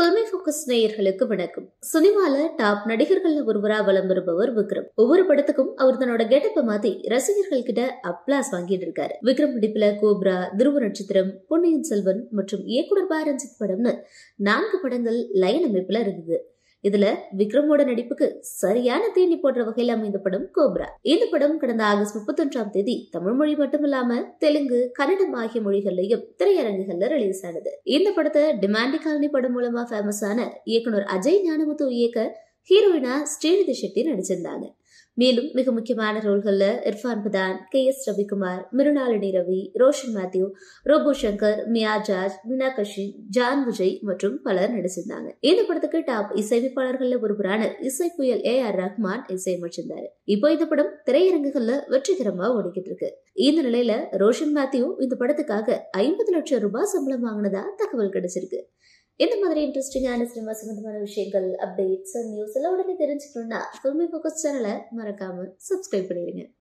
filmi focus நேயர்களுக்கு வணக்கம் சினிமால டாப் நடிகர்கள்ல ஒருவரா வலம் வருபவர் விக்ரம் ஒவ்வொரு படத்துக்கும் அவர் தன்னோட கெட்டப்ப மாத்தி ரசிகர்கள் கிட்ட அப்ளாஸ் வாங்கிட்டு இருக்காரு விக்ரம் நடிப்புல கோப்ரா துருவ நட்சத்திரம் பொன்னியின் செல்வன் மற்றும் இயக்குனர் பா ரஞ்சித் படம்னு நான்கு படங்கள் லைன் அமைப்புல இருந்தது இதுல விக்ரமோட நடிப்புக்கு சரியான தேனி போடுற வகையில் அமைந்த படம் கோப்ரா இந்த படம் கடந்த ஆகஸ்ட் முப்பத்தொன்றாம் தேதி தமிழ் மொழி மட்டுமில்லாம தெலுங்கு கன்னடம் ஆகிய மொழிகள்லயும் திரையரங்குகள்ல ரிலீஸ் ஆனது இந்த படத்தை டிமாண்டி காலனி படம் மூலமா ஃபேமஸ் ஆன இயக்குனர் அஜய் ஞானமுத்து இயக்க ஹீரோயினா ஸ்ரீநிதி ஷெட்டி நடிச்சிருந்தாங்க மேலும் மிக முக்கியமான ரோல்கள்ல Irfan Pathan K S Ravikumar Mrinalini Ravi Roshan Mathew Robo Shankar Mia George Meenakshi John Vijay மற்றும் பலர் நடிச்சிருந்தாங்க இந்த படத்துக்கு டாப் இசையமைப்பாளர்கள்ல ஒருவரான இசை புயல் ஏ ஆர் ரஹ்மான் இசையமைச்சிருந்தாரு இப்போ இந்த படம் திரையரங்குகள்ல வெற்றிகரமா ஓடிக்கிட்டு இருக்கு இந்த நிலையில ரோஷன் மேத்யூ இந்த படத்துக்காக ஐம்பது லட்சம் ரூபாய் சம்பளம் வாங்கினதா தகவல் கிடைச்சிருக்கு இந்த மாதிரி இன்ட்ரெஸ்டிங்கான சினிமா சம்பந்தமான விஷயங்கள் அப்டேட்ஸ் நியூஸ் எல்லாம் உடனே தெரிஞ்சுக்கணும்னா ஃபில்மி ஃபோக்கஸ் சேனலை மறக்காம சப்ஸ்கிரைப் பண்ணிடுங்க